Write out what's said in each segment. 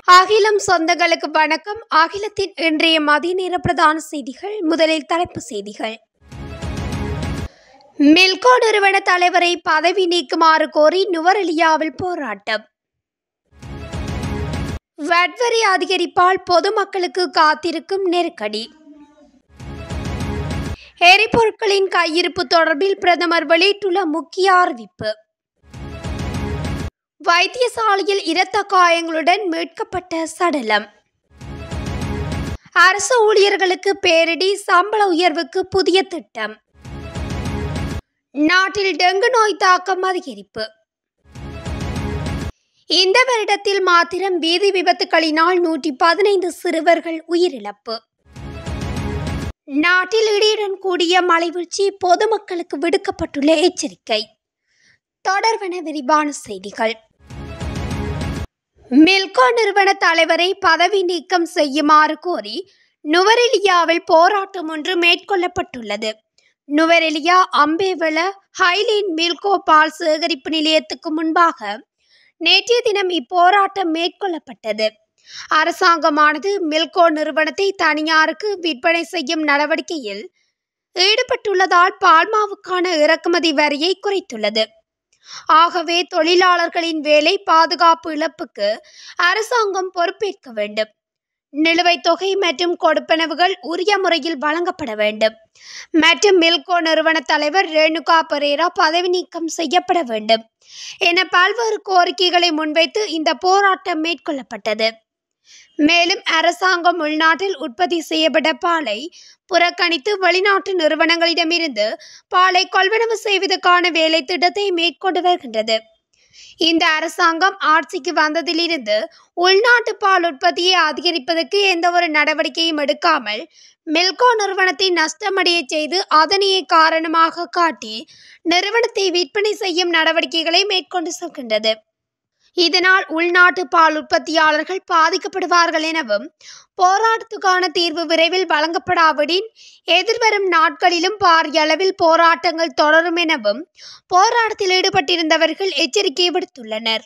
அகிலம் சொந்தங்களுக்கு வணக்கம் அகிலத்தின் இன்றைய மதிய நேர பிரதான செய்திகள் முதலில் தலைப்புச் செய்திகள் மில்கோ நிறுவன தலைவரை பதவி நீக்குமாறு கோரி நுவரெலியாவில் போராட்டம் வட்வரி அதிகரிப்பால் பொதுமக்களுக்கு காத்திருக்கும் நெருக்கடி எரிபொருட்களின் கையிருப்பு தொடர்பில் பிரதமர் வெளியிட்டுள்ள முக்கிய அறிவிப்பு வைத்தியசாலையில் இரத்த காயங்களுடன் மீட்கப்பட்ட சடலம் அரசு ஊழியர்களுக்கு பேரிடி சம்பள உயர்வுக்கு புதிய திட்டம் நாட்டில் டெங்கு நோய் தாக்கம் அதிகரிப்பு இந்த வருடத்தில் மாத்திரம் வீதி விபத்துகளினால் நூற்றி பதினைந்து சிறுவர்கள் உயிரிழப்பு நாட்டில் இடியுடன் கூடிய மழைவீழ்ச்சி பொதுமக்களுக்கு விடுக்கப்பட்டுள்ள எச்சரிக்கை தொடர்வன விரிவான செய்திகள் மில்கோ நிறுவன தலைவரை பதவி நீக்கம் செய்யுமாறு கோரி நுவரெலியாவில் போராட்டம் ஒன்று மேற்கொள்ளப்பட்டுள்ளது நுவரெலியா அம்பேவள ஹைலைன் மில்கோ பால் சேகரிப்பு நிலையத்துக்கு முன்பாக நேற்றைய தினம் இப்போராட்டம் மேற்கொள்ளப்பட்டது அரசாங்கமானது மில்கோ நிறுவனத்தை தனியாருக்கு விற்பனை செய்யும் நடவடிக்கையில் ஈடுபட்டுள்ளதால் பால்மாவுக்கான இறக்குமதி வரியை குறைத்துள்ளது ஆகவே தொழிலாளர்களின் வேலை பாதுகாப்பு இழப்புக்கு அரசாங்கம் பொறுப்பேற்க வேண்டும் நிலுவைத் தொகை மற்றும் கொடுப்பனவுகள் உரிய முறையில் வழங்கப்பட வேண்டும் மற்றும் மில்கோ நிறுவன தலைவர் ரேணுகா பரேரா பதவி நீக்கம் செய்யப்பட வேண்டும் என பல்வேறு கோரிக்கைகளை முன்வைத்து இந்த போராட்டம் மேற்கொள்ளப்பட்டது மேலும் அரசாங்கம் உள்நாட்டில் உற்பத்தி செய்யப்பட்ட பாலை புறக்கணித்து வெளிநாட்டு நிறுவனங்களிடமிருந்து பாலை கொள்வனவு செய்வதற்கான வேலை திட்டத்தை மேற்கொண்டு வருகின்றது இந்த அரசாங்கம் ஆட்சிக்கு வந்ததிலிருந்து உள்நாட்டு பால் உற்பத்தியை அதிகரிப்பதற்கு எந்த ஒரு நடவடிக்கையும் எடுக்காமல் மில்கோ நிறுவனத்தை நஷ்டமடைய செய்து அதனையே காரணமாக காட்டி நிறுவனத்தை விற்பனை செய்யும் நடவடிக்கைகளை மேற்கொண்டு செல்கின்றது இதனால் உள்நாட்டு பால் உற்பத்தியாளர்கள் பாதிக்கப்படுவார்கள் எனவும் போராட்டத்துக்கான தீர்வு விரைவில் வழங்கப்படாவிடின் எதிர்வரும் நாட்களிலும் பாரிய அளவில் போராட்டங்கள் தொடரும் எனவும் போராட்டத்தில் ஈடுபட்டிருந்தவர்கள் எச்சரிக்கை விடுத்துள்ளனர்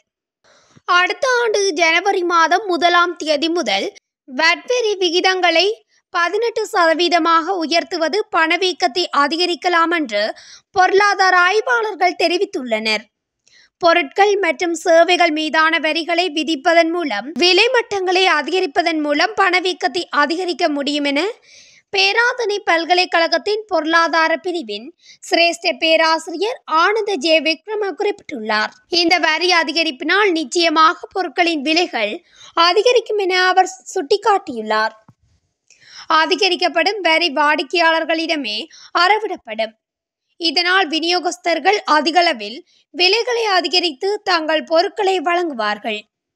அடுத்த ஆண்டு ஜனவரி மாதம் முதலாம் தேதி முதல் வட்வெரி விகிதங்களை பதினெட்டு சதவீதமாக உயர்த்துவது பணவீக்கத்தை அதிகரிக்கலாம் என்று பொருளாதார ஆய்வாளர்கள் தெரிவித்துள்ளனர் பொருட்கள் மற்றும் சேவைகள் மீதான வரிகளை விதிப்பதன் மூலம் விலை மட்டங்களை அதிகரிப்பதன் மூலம் பணவீக்கத்தை அதிகரிக்க முடியும் என பேராதனை பல்கலைக்கழகத்தின் பொருளாதார பிரிவின் சிரேஷ்ட பேராசிரியர் ஆனந்த ஜே விக்ரம குறிப்பிட்டுள்ளார் இந்த வரி அதிகரிப்பினால் நிச்சயமாக பொருட்களின் விலைகள் அதிகரிக்கும் என அவர் சுட்டிக்காட்டியுள்ளார் அதிகரிக்கப்படும் வரி வாடிக்கையாளர்களிடமே அறவிடப்படும் இதனால் விநியோகஸ்தர்கள் அதிகளவில் விலைகளை அதிகரித்து தங்கள் பொருட்களை வழங்குவார்கள்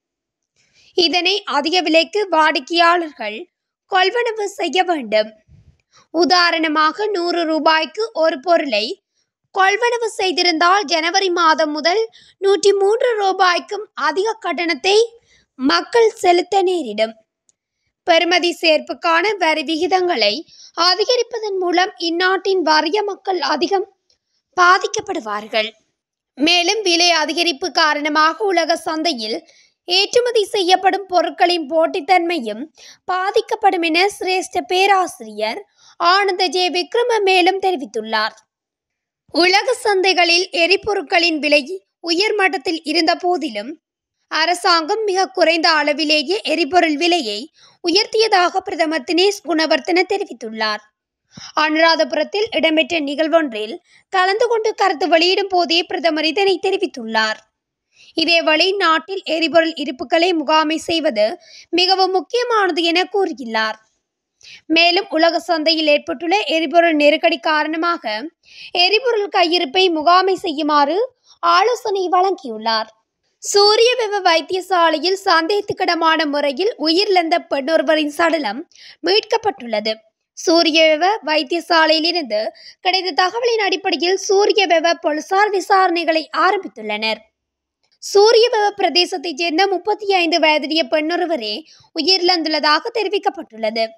இதனை அதிக விலைக்கு வாடிக்கையாளர்கள் கொள்வனவு செய்ய வேண்டும் உதாரணமாக நூறு ரூபாய்க்கு ஒரு பொருளை கொள்வனவு செய்திருந்தால் ஜனவரி மாதம் முதல் நூற்றி மூன்று ரூபாய்க்கும் அதிக கட்டணத்தை மக்கள் செலுத்த நேரிடும் பெறுமதி சேர்ப்புக்கான வரி விகிதங்களை அதிகரிப்பதன் மூலம் இந்நாட்டின் வறிய மக்கள் அதிகம் பாதிக்கப்படுவார்கள் மேலும் விலை அதிகரிப்பு காரணமாக உலக சந்தையில் ஏற்றுமதி செய்யப்படும் பொருட்களின் போட்டித்தன்மையும் பாதிக்கப்படும் என சிரேஷ்ட பேராசிரியர் ஆனந்த ஜே விக்ரம மேலும் தெரிவித்துள்ளார் உலக சந்தைகளில் எரிபொருட்களின் விலை உயர் மட்டத்தில் இருந்த போதிலும் அரசாங்கம் மிக குறைந்த அளவிலேயே எரிபொருள் விலையை உயர்த்தியதாக பிரதமர் தினேஷ் குணவர்த்தன தெரிவித்துள்ளார் அனுராதபுரத்தில் இடம்பெற்ற நிகழ்வொன்றில் கலந்து கொண்டு கருத்து வெளியிடும் போதே பிரதமர் இதனை தெரிவித்துள்ளார் இதேவேளை நாட்டில் எரிபொருள் இருப்புகளை முகாமை செய்வது மிகவும் முக்கியமானது என கூறியுள்ளார் மேலும் உலக சந்தையில் ஏற்பட்டுள்ள எரிபொருள் நெருக்கடி காரணமாக எரிபொருள் கையிருப்பை முகாமை செய்யுமாறு ஆலோசனை வழங்கியுள்ளார் சூரிய வெவ வைத்தியசாலையில் சந்தேகத்துக்கிடமான முறையில் உயிரிழந்த பெண்ணொருவரின் சடலம் மீட்கப்பட்டுள்ளது சூரிய வெவ வைத்தியசாலையிலிருந்து கிடைத்த தகவலின் அடிப்படையில் சூரிய வெவ போலீசார் விசாரணைகளை ஆரம்பித்துள்ளனர் சூரிய வெவ பிரதேசத்தைச் சேர்ந்த முப்பத்தி ஐந்து வயதுடைய பெண்ணொருவரே உயிரிழந்துள்ளதாக தெரிவிக்கப்பட்டுள்ளது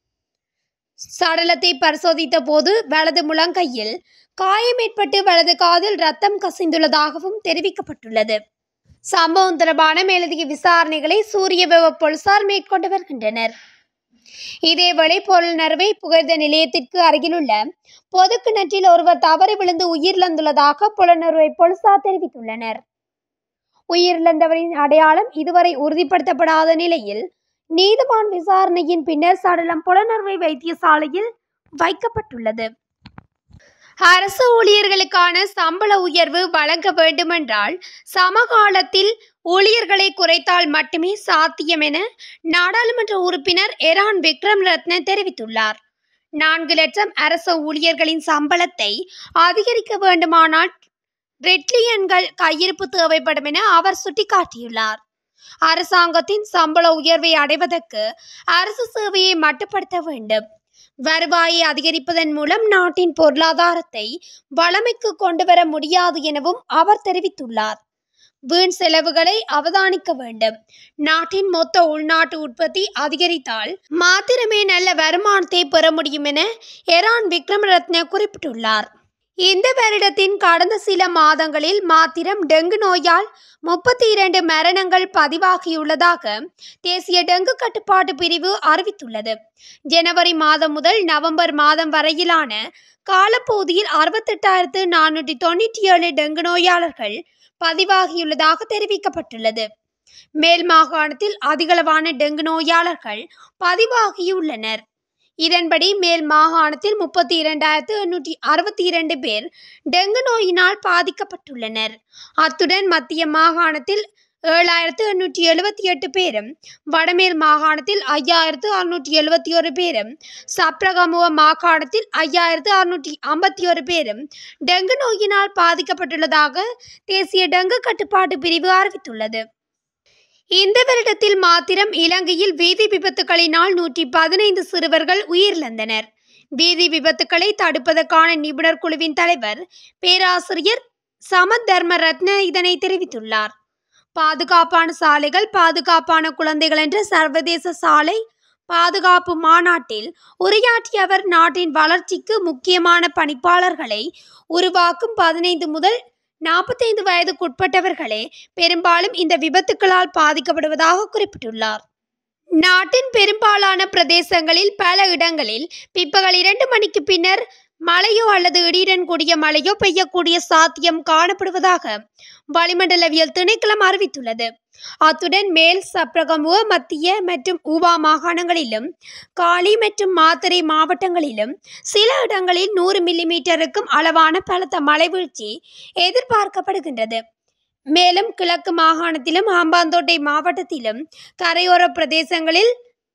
சடலத்தை பரிசோதித்த போது வலது முழங்கையில் காயம் ஏற்பட்டு வலது காதில் ரத்தம் கசிந்துள்ளதாகவும் தெரிவிக்கப்பட்டுள்ளது சம்பவம் தொடர்பான மேலதிக விசாரணைகளை சூரிய வெவ போலீசார் மேற்கொண்டு வருகின்றனர் இதேவேளை பொருள்நறுவை புகைத நிலையத்திற்கு அருகிலுள்ள பொது கிணற்றில் ஒருவர் தவறி விழுந்து உயிரிழந்துள்ளதாக புலனறுவை போலீசார் தெரிவித்துள்ளனர் உயிரிழந்தவரின் அடையாளம் இதுவரை உறுதிப்படுத்தப்படாத நிலையில் நீதிவான் விசாரணையின் பின்னர் சடலம் புலனறுவை வைத்தியசாலையில் வைக்கப்பட்டுள்ளது அரசு ஊழியர்களுக்கான சம்பள உயர்வு வழங்க வேண்டுமென்றால் சமகாலத்தில் ஊழியர்களை குறைத்தால் மட்டுமே சாத்தியம் என நாடாளுமன்ற உறுப்பினர் எரான் விக்ரம் ரத்ன தெரிவித்துள்ளார் நான்கு லட்சம் அரசு ஊழியர்களின் சம்பளத்தை அதிகரிக்க வேண்டுமானால் ரெட்லியன்கள் கையிருப்பு தேவைப்படும் என அவர் சுட்டிக்காட்டியுள்ளார் அரசாங்கத்தின் சம்பள உயர்வை அடைவதற்கு அரசு சேவையை மட்டுப்படுத்த வேண்டும் வருவாயை அதிகரிப்பதன் மூலம் நாட்டின் பொருளாதாரத்தை வளமைக்கு கொண்டு வர முடியாது எனவும் அவர் தெரிவித்துள்ளார் வீண் செலவுகளை அவதானிக்க வேண்டும் நாட்டின் மொத்த உள்நாட்டு உற்பத்தி அதிகரித்தால் மாத்திரமே நல்ல வருமானத்தை பெற முடியும் என எரான் விக்ரமரத்ன குறிப்பிட்டுள்ளார் இந்த வருடத்தின் கடந்த சில மாதங்களில் மாத்திரம் டெங்கு நோயால் முப்பத்தி இரண்டு மரணங்கள் பதிவாகியுள்ளதாக தேசிய டெங்கு கட்டுப்பாட்டு பிரிவு அறிவித்துள்ளது ஜனவரி மாதம் முதல் நவம்பர் மாதம் வரையிலான காலப்பகுதியில் அறுபத்தெட்டாயிரத்து நானூற்றி தொண்ணூற்றி ஏழு டெங்கு நோயாளர்கள் பதிவாகியுள்ளதாக தெரிவிக்கப்பட்டுள்ளது மேல் மாகாணத்தில் அதிகளவான டெங்கு நோயாளர்கள் பதிவாகியுள்ளனர் இதன்படி மேல் மாகாணத்தில் முப்பத்தி இரண்டாயிரத்து எண்ணூற்றி அறுபத்தி இரண்டு பேர் டெங்கு நோயினால் பாதிக்கப்பட்டுள்ளனர் அத்துடன் மத்திய மாகாணத்தில் ஏழாயிரத்து எண்ணூற்றி எழுபத்தி எட்டு பேரும் வடமேல் மாகாணத்தில் ஐயாயிரத்து அறுநூற்றி எழுபத்தி ஒரு பேரும் சப்ரகமுவ மாகாணத்தில் ஐயாயிரத்து அறுநூற்றி ஐம்பத்தி ஒரு பேரும் டெங்கு நோயினால் பாதிக்கப்பட்டுள்ளதாக தேசிய டெங்கு கட்டுப்பாட்டு பிரிவு அறிவித்துள்ளது இந்த வருடத்தில் மாத்திரம் இலங்கையில் வீதி விபத்துகளினால் நூற்றி பதினைந்து சிறுவர்கள் உயிரிழந்தனர் வீதி விபத்துக்களை தடுப்பதற்கான நிபுணர் குழுவின் தலைவர் பேராசிரியர் சமத் தர்ம ரத்ன இதனை தெரிவித்துள்ளார் பாதுகாப்பான சாலைகள் பாதுகாப்பான குழந்தைகள் என்ற சர்வதேச சாலை பாதுகாப்பு மாநாட்டில் உரையாற்றிய அவர் நாட்டின் வளர்ச்சிக்கு முக்கியமான பணிப்பாளர்களை உருவாக்கும் பதினைந்து முதல் நாற்பத்தைந்து வயதுக்குட்பட்டவர்களே பெரும்பாலும் இந்த விபத்துக்களால் பாதிக்கப்படுவதாக குறிப்பிட்டுள்ளார் நாட்டின் பெரும்பாலான பிரதேசங்களில் பல இடங்களில் பிற்பகல் இரண்டு மணிக்கு பின்னர் மழையோ அல்லது இடியுடன் கூடிய மழையோ பெய்யக்கூடிய சாத்தியம் காணப்படுவதாக வளிமண்டலவியல் திணைக்களம் அறிவித்துள்ளது அத்துடன் மேல் சப்ரகமுவ மத்திய மற்றும் ஊவா மாகாணங்களிலும் காலி மற்றும் மாத்தறை மாவட்டங்களிலும் சில இடங்களில் நூறு மில்லிமீட்டருக்கும் அளவான பலத்த மழை வீழ்ச்சி எதிர்பார்க்கப்படுகின்றது மேலும் கிழக்கு மாகாணத்திலும் ஹம்பாந்தோட்டை மாவட்டத்திலும் கரையோர பிரதேசங்களில்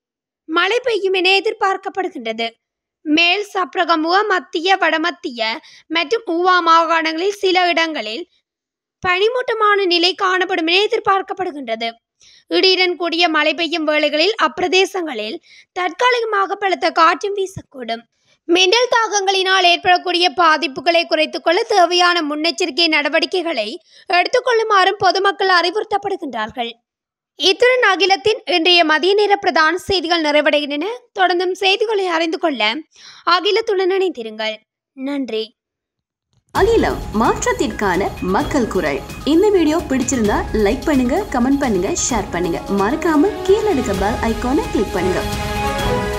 மழை பெய்யும் என எதிர்பார்க்கப்படுகின்றது மேல் சப்ரகமுவ மத்திய வடமத்திய மற்றும் ஊவா மாகாணங்களில் சில இடங்களில் பனிமூட்டமான நிலை காணப்படும் என எதிர்பார்க்கப்படுகின்றது இடியுடன் கூடிய மழை பெய்யும் வேளைகளில் அப்பிரதேசங்களில் தற்காலிகமாக பலத்த காற்றும் வீசக்கூடும் மின்னல் தாக்கங்களினால் ஏற்படக்கூடிய பாதிப்புகளை குறைத்துக் கொள்ள தேவையான முன்னெச்சரிக்கை நடவடிக்கைகளை எடுத்துக்கொள்ளுமாறும் பொதுமக்கள் அறிவுறுத்தப்படுகின்றார்கள் இத்துடன் அகிலத்தின் இன்றைய மதிய நேர பிரதான செய்திகள் நிறைவடைகின்றன தொடர்ந்தும் செய்திகளை அறிந்து கொள்ள அகிலத்துடன் இணைந்திருங்கள் நன்றி அகிலம் மாற்றத்திற்கான மக்கள் குரல் இந்த வீடியோ பிடிச்சிருந்தா லைக் பண்ணுங்க கமெண்ட் பண்ணுங்க ஷேர் பண்ணுங்க மறக்காம கீழே இருக்க பெல் ஐகானை கிளிக் பண்ணுங்க